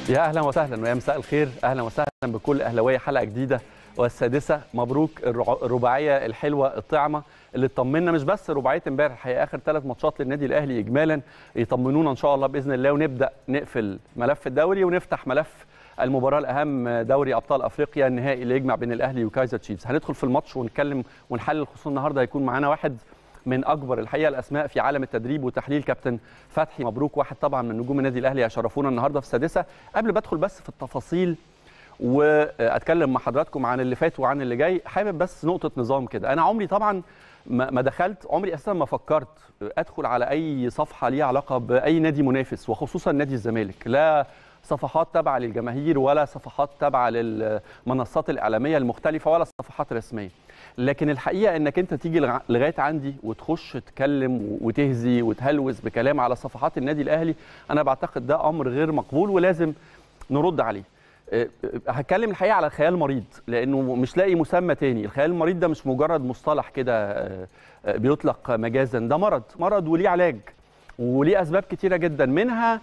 يا اهلا وسهلا ويا مساء الخير اهلا وسهلا بكل اهلاويه حلقه جديده والسادسه مبروك الرع- الرباعيه الحلوه الطعمه اللي طمنا مش بس رباعيه امبارح هي اخر ثلاث ماتشات للنادي الاهلي اجمالا يطمنونا ان شاء الله باذن الله ونبدا نقفل ملف الدوري ونفتح ملف المباراه الاهم دوري ابطال افريقيا النهائي اللي يجمع بين الاهلي وكايزر تشيفز هندخل في الماتش ونتكلم ونحلل خصوصا النهارده هيكون معانا واحد من اكبر الحقيقه الاسماء في عالم التدريب وتحليل كابتن فتحي مبروك واحد طبعا من نجوم النادي الاهلي يشرفونا النهارده في السادسه قبل ما ادخل بس في التفاصيل واتكلم مع حضراتكم عن اللي فات وعن اللي جاي حابب بس نقطه نظام كده انا عمري طبعا ما ما دخلت عمري اساسا ما فكرت ادخل على اي صفحه ليها علاقه باي نادي منافس وخصوصا نادي الزمالك لا صفحات تابعه للجماهير ولا صفحات تابعه للمنصات الاعلاميه المختلفه ولا صفحات رسميه لكن الحقيقه انك انت تيجي لغا- لغايه عندي وتخش تتكلم وتهزي وتهلوس بكلام على صفحات النادي الاهلي انا بعتقد ده امر غير مقبول ولازم نرد عليه أه، أه، هتكلم الحقيقه على خيال مريض لانه مش لاقي مسمى تاني الخيال المريض ده مش مجرد مصطلح كده أه، أه، بيطلق مجازا ده مرض مرض وليه علاج وليه اسباب كتيره جدا منها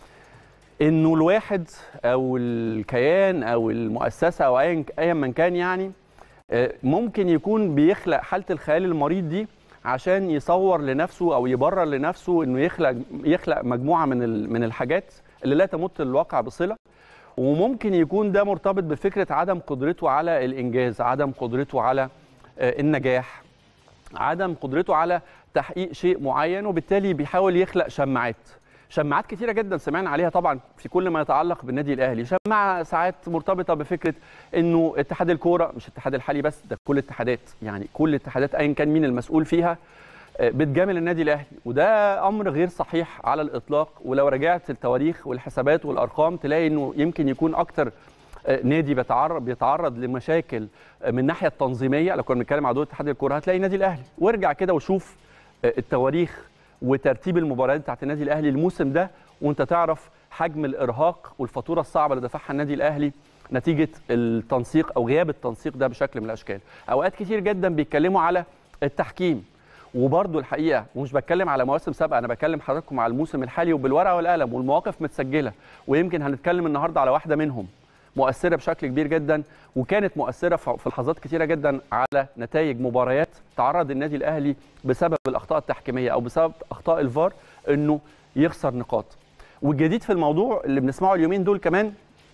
انه الواحد او الكيان او المؤسسه او ايا ايا من كان يعني آه، ممكن يكون بيخلق حاله الخيال المريض دي عشان يصور لنفسه او يبرر لنفسه انه يخلق يخلق مجموعه من ال- من الحاجات اللي لا تمت الواقع بصله وممكن يكون ده مرتبط بفكره عدم قدرته على الانجاز عدم قدرته على آه، النجاح عدم قدرته على تحقيق شيء معين وبالتالي بيحاول يخلق شماعات شماعات كتيره جدا سمعنا عليها طبعا في كل ما يتعلق بالنادي الاهلي شماعه ساعات مرتبطه بفكره انه اتحاد الكوره مش الاتحاد الحالي بس ده كل الاتحادات يعني كل الاتحادات ايا كان مين المسؤول فيها آه، بتجامل النادي الاهلي وده امر غير صحيح على الاطلاق ولو رجعت التواريخ والحسابات والارقام تلاقي انه يمكن يكون اكتر آه، نادي بيتعرض بيتعرض لمشاكل آه، من الناحيه التنظيميه لو كنا بنتكلم على دور اتحاد الكوره هتلاقي النادي الاهلي وارجع كده وشوف آه، التواريخ وترتيب المباريات بتاعت النادي الاهلي الموسم ده وانت تعرف حجم الارهاق والفاتوره الصعبه اللي دفعها النادي الاهلي نتيجه التنسيق او غياب التنسيق ده بشكل من الاشكال اوقات كتير جدا بيتكلموا على التحكيم وبرضه الحقيقه ومش بتكلم على مواسم سابقه انا بكلم حضراتكم على الموسم الحالي وبالورقه والقلم والمواقف متسجله ويمكن هنتكلم النهارده على واحده منهم مؤثره بشكل كبير جدا وكانت مؤثره في في لحظات كتيره جدا على نتائج مباريات تعرض النادي الاهلي بسبب الاخطاء التحكيميه او بسبب اخطاء الفار انه يخسر نقاط والجديد في الموضوع اللي بنسمعه اليومين دول كمان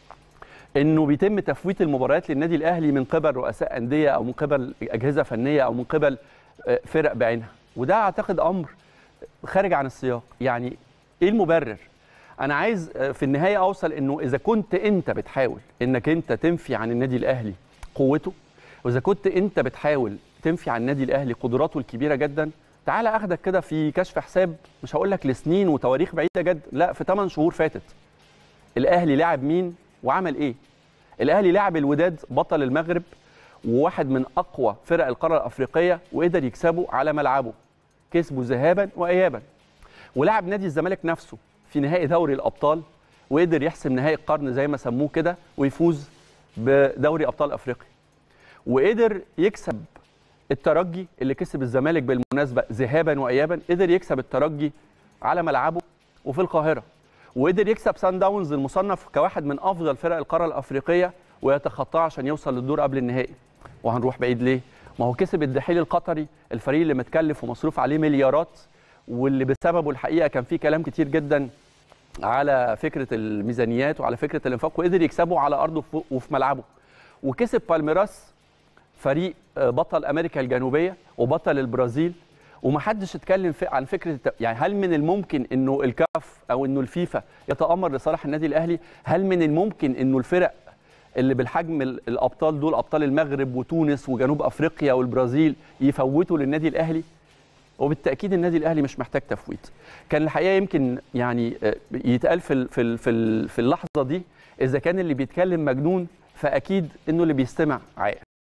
انه بيتم تفويت المباريات للنادي الاهلي من قبل رؤساء انديه او من قبل اجهزه فنيه او من قبل آه، فرق بعينها وده اعتقد امر خارج عن السياق يعني ايه المبرر انا عايز آه، في النهايه اوصل انه اذا كنت انت بتحاول انك انت تنفي عن النادي الاهلي قوته واذا كنت انت بتحاول تنفي عن النادي الاهلي قدراته الكبيره جدا تعالى اخدك كده في كشف حساب مش هقول لك لسنين وتواريخ بعيده جدا لا في 8 شهور فاتت الاهلي لعب مين وعمل ايه الاهلي لعب الوداد بطل المغرب وواحد من اقوى فرق القاره الافريقيه وقدر يكسبه على ملعبه كسبه ذهابا وايابا ولعب نادي الزمالك نفسه في نهائي دوري الابطال وقدر يحسم نهائي القرن زي ما سموه كده ويفوز بدوري ابطال افريقيا وقدر يكسب الترجي اللي كسب الزمالك بالمناسبه ذهابا وايابا قدر يكسب الترجي على ملعبه وفي القاهره وقدر يكسب سان داونز المصنف كواحد من افضل فرق القاره الافريقيه ويتخطاه عشان يوصل للدور قبل النهائي وهنروح بعيد ليه ما هو كسب الدحيل القطري الفريق اللي متكلف ومصروف عليه مليارات واللي بسببه الحقيقه كان فيه كلام كتير جدا على فكره الميزانيات وعلى فكره الانفاق وقدر يكسبه على ارضه وفي- وفي ملعبه وكسب بالميراس فريق آه، بطل امريكا الجنوبيه وبطل البرازيل ومحدش اتكلم في عن فكره الت- يعني هل من الممكن انه الكاف او انه الفيفا يتامر لصالح النادي الاهلي هل من الممكن انه الفرق اللي بالحجم ال- الابطال دول ابطال المغرب وتونس وجنوب افريقيا والبرازيل يفوتوا للنادي الاهلي وبالتاكيد النادي الاهلي مش محتاج تفويت كان الحقيقه يمكن يعني آه، يتقال في ال- في ال- في ال- في اللحظه دي اذا كان اللي بيتكلم مجنون فاكيد انه اللي بيستمع عاقل